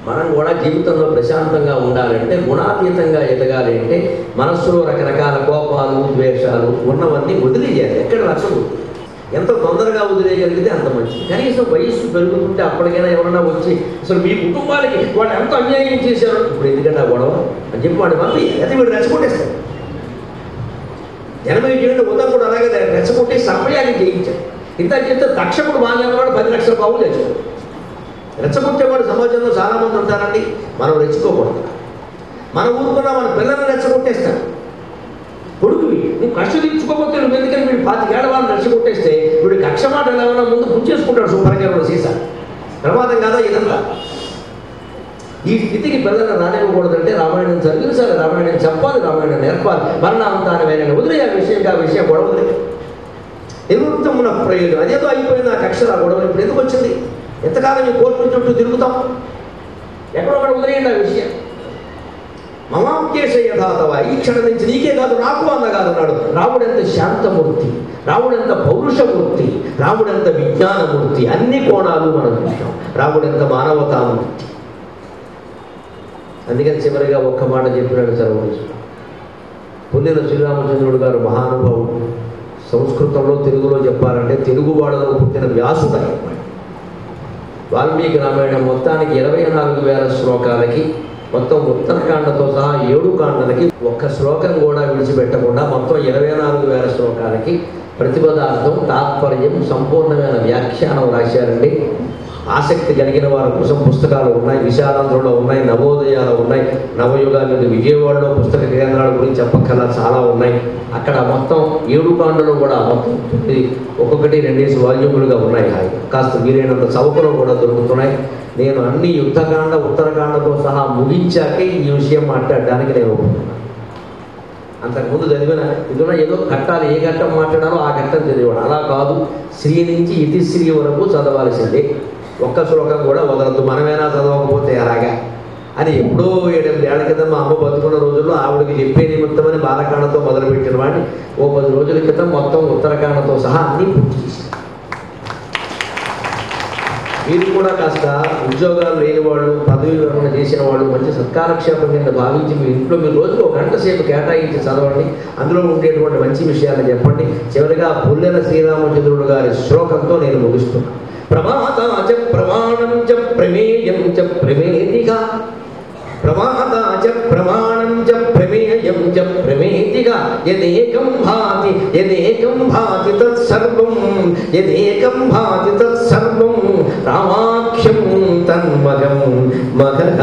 మనం కూడా జీవితంలో ప్రశాంతంగా ఉండాలంటే గుణాతీతంగా ఎదగాలి అంటే మనస్సులో రకరకాల కోపాలు ద్వేషాలు ఉన్నవన్నీ వదిలేయాలి ఎక్కడ రకము ఎంత తొందరగా వదిలేయగలిగితే అంత మంచిది కనీసం వయస్సు పెరుగుతుంటే అప్పటికైనా ఎవరైనా వచ్చి అసలు మీ కుటుంబానికి వాళ్ళు ఎంత అన్యాయం చేశారు ఇప్పుడు ఎందుకంటే ఆ గొడవ అని చెప్పి వాడు పంపి అయితే వీడు రెచ్చగొట్టేస్తాడు ఎనభై ఏళ్ళు ఉన్నా కూడా అలాగే రెచ్చగొట్టి సమయాన్ని చేయించాడు ఇంత చెప్తే తక్షకుడు బాగాలేవాడు పది లక్షల పావులు తెచ్చాడు రెచ్చగొట్టేవాడు సమాజంలో చాలామంది ఉంటారండి మనం రెచ్చుకోకూడదు మన ఊరుకున్న మన పిల్లల్ని రెచ్చగొట్టేస్తాడు కొడుకువి నువ్వు కష్ట తీర్చుకోకపోతే నువ్వు ఎందుకని వీడు పాతికేళ్ల వాళ్ళని రెచ్చగొట్టేస్తే వీడు కక్ష మాట ఎలా ముందు పుంచేసుకుంటాడు శుభ్రంగా ఉన్న సీసా ప్రమాదం కాదా ఇదంతా ఈ స్థితికి పిల్లలు రానివ్వకూడదంటే రామాయణం చదివించాలి రామాయణం చెప్పాలి రామాయణం నేర్పాలి మరణాంతానమైన వదిలే ఆ విషయం ఆ విషయం గొడవది నివృత్తమున ప్రయోజనం అదేదో అయిపోయింది ఆ కక్ష ఆ గొడవ ఇప్పుడు ఎందుకు వచ్చింది ఎంతకాలం ఈ కోర్టు చుట్టూ తిరుగుతాం ఎక్కడో అక్కడ వదిలేయండి ఆ విషయం మమాంకేశ యథాతవ ఈ క్షణం నుంచి నీకే కాదు నాకు అన్న కాదు అన్నాడు రాముడెంత శాంతమూర్తి రాముడెంత పౌరుషమూర్తి రాముడెంత విజ్ఞానమూర్తి అన్ని కోణాలు మనం చూసాం రాముడెంత మానవతామూర్తి అందుకని చివరిగా ఒక్క మాట చెప్పినాడు సర్వకృష్ణ పుల్లిన శ్రీరామచంద్రుడు గారు మహానుభావుడు సంస్కృతంలో తెలుగులో చెప్పాలంటే తెలుగు వాళ్ళలో పుట్టిన వ్యాసుడు వాల్మీకి రామాయణం మొత్తానికి ఇరవై నాలుగు వేల శ్లోకాలకి మొత్తం ఉత్తరకాండతో సహా ఏడు కాండలకి ఒక్క శ్లోకం కూడా విడిచిపెట్టకుండా మొత్తం ఇరవై నాలుగు వేల శ్లోకాలకి ప్రతిపదార్థం తాత్పర్యం సంపూర్ణమైన వ్యాఖ్యానం రాశారండి ఆసక్తి కలిగిన వారి కోసం పుస్తకాలు ఉన్నాయి విశాలాంధ్రలో ఉన్నాయి నవోదయాలు ఉన్నాయి నవయుగాలు విజయవాడలో పుస్తక కేంద్రాల గురించి చెప్పక్కర్లా చాలా ఉన్నాయి అక్కడ మొత్తం ఏడు కాండలు కూడా మొత్తం తొమ్మిది ఒక్కొక్కటి రెండేసి వాల్యూములుగా ఉన్నాయి హాయి కాస్త వీలైనంత చౌకలో కూడా దొరుకుతున్నాయి నేను అన్ని యుద్ధకాండ ఉత్తరకాండతో సహా ముగించాకే ఈ విషయం మాట్లాడడానికి నేను ఒప్పుకున్నాను అంతకుముందు చదివిన ఇదిలో ఏదో ఘట్టాలు ఏ ఘట్టం మాట్లాడాలో ఆ ఘట్టం చదివాడు అలా కాదు శ్రీ నుంచి ఇతి శ్రీ వరకు చదవాల్సిందే ఒక్క శ్లోకం కూడా వదలద్దు మనమేనా చదవకపోతే అలాగా అని ఎప్పుడో ఏడెనిమిది ఏళ్ల క్రితం మా అమ్మ బతుకున్న రోజుల్లో ఆవిడకి చెప్పే నిమిత్తమని బాలకాండతో మొదలుపెట్టిన వాడిని ఓ పది రోజుల క్రితం మొత్తం ఉత్తరకాండతో సహా అన్నీ పూర్తి చేశాను మీరు కూడా కాస్త ఉద్యోగాలు లేని వాళ్ళు పదవి విరమణ చేసిన వాళ్ళు మంచి సత్కారక్షేపం కింద భావించి మీ ఇంట్లో మీరు రోజుకు ఒక గంట సేపు కేటాయించి చదవండి అందులో ఉండేటువంటి మంచి విషయాలు చెప్పండి చివరిగా పుల్లెల శ్రీరామచంద్రుడు గారి శ్లోకంతో నేను ముగిస్తున్నాను ప్రమాత చ ప్రమాణం చ ప్రమేయం చ ప్రమేతిగా ప్రమాత చ ప్రమాణం చ ప్రమేయం చ ప్రమేతిగా యదేకం భాతి యదేకం భాతి తత్సర్వం యదేకం భాతి తత్సర్వం రామాఖ్యం తన్మగం మగధ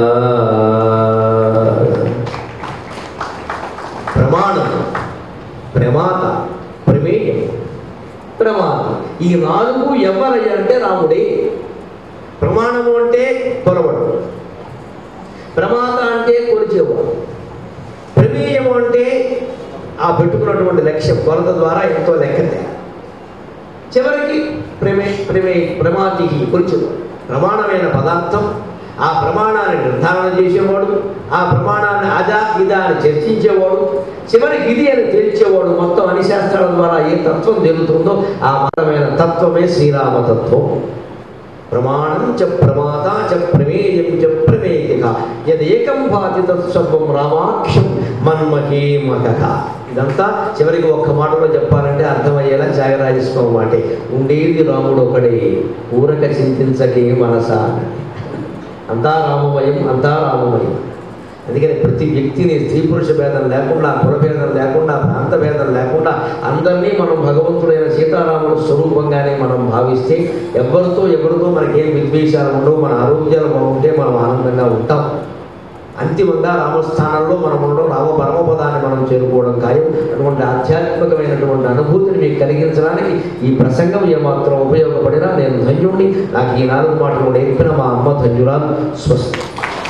ప్రమాణం ప్రమాత ప్రమేయం ప్రమాత ఈ నాలుగు ఎవరయ్యా అంటే రాముడే ప్రమాణము అంటే కొలవడం ప్రమాత అంటే కొలిచేవాడు ప్రమేయము అంటే ఆ పెట్టుకున్నటువంటి లక్ష్యం కొలత ద్వారా ఎంతో లెక్క తేడా. చివరికి ప్రమే ప్రమే ప్రమాతికి కొలిచేవాడు ప్రమాణమైన పదార్థం ఆ ప్రమాణాన్ని నిర్ధారణ చేసేవాడు ఆ ప్రమాణాన్ని అదా ఇదా అని చర్చించేవాడు చివరికి ఇది అని తేల్చేవాడు మొత్తం అన్ని శాస్త్రాల ద్వారా ఏ తత్వం తెలుతుందో ఆ మతమైన తత్వమే శ్రీరామతత్వం ప్రమాణం చ ప్రమాత చ ప్రమేయం చ ప్రమేయక యదేకం భాతి తత్సర్వం రామాక్షం మన్మహే మహక ఇదంతా చివరికి ఒక్క మాటలో చెప్పాలంటే అర్థమయ్యేలా త్యాగరాజస్వామి మాటే ఉండేది రాముడు ఒకడే ఊరక చింతించకే మనసా అంతా రామమయం అంతా రామమయం అందుకని ప్రతి వ్యక్తిని స్త్రీ పురుష భేదం లేకుండా కులభేదం లేకుండా ప్రాంత భేదం లేకుండా అందరినీ మనం భగవంతుడైన సీతారాముల స్వరూపంగానే మనం భావిస్తే ఎవరితో ఎవరితో మనకేం విద్వేషాలు ఉండవు మన ఆరోగ్యాలు మనం ఉంటే మనం ఆనందంగా ఉంటాం అంతిమంగా రామస్థానంలో మనం ఉండడం రామ పరమపదాన్ని మనం చేరుకోవడం ఖాయం అటువంటి ఆధ్యాత్మికమైనటువంటి అనుభూతిని మీకు కలిగించడానికి ఈ ప్రసంగం ఏమాత్రం ఉపయోగపడినా నేను ధన్యుణ్ణి నాకు ఈ నాలుగు మాటలు నేర్పిన మా అమ్మ ధన్యురాలు స్వస్తి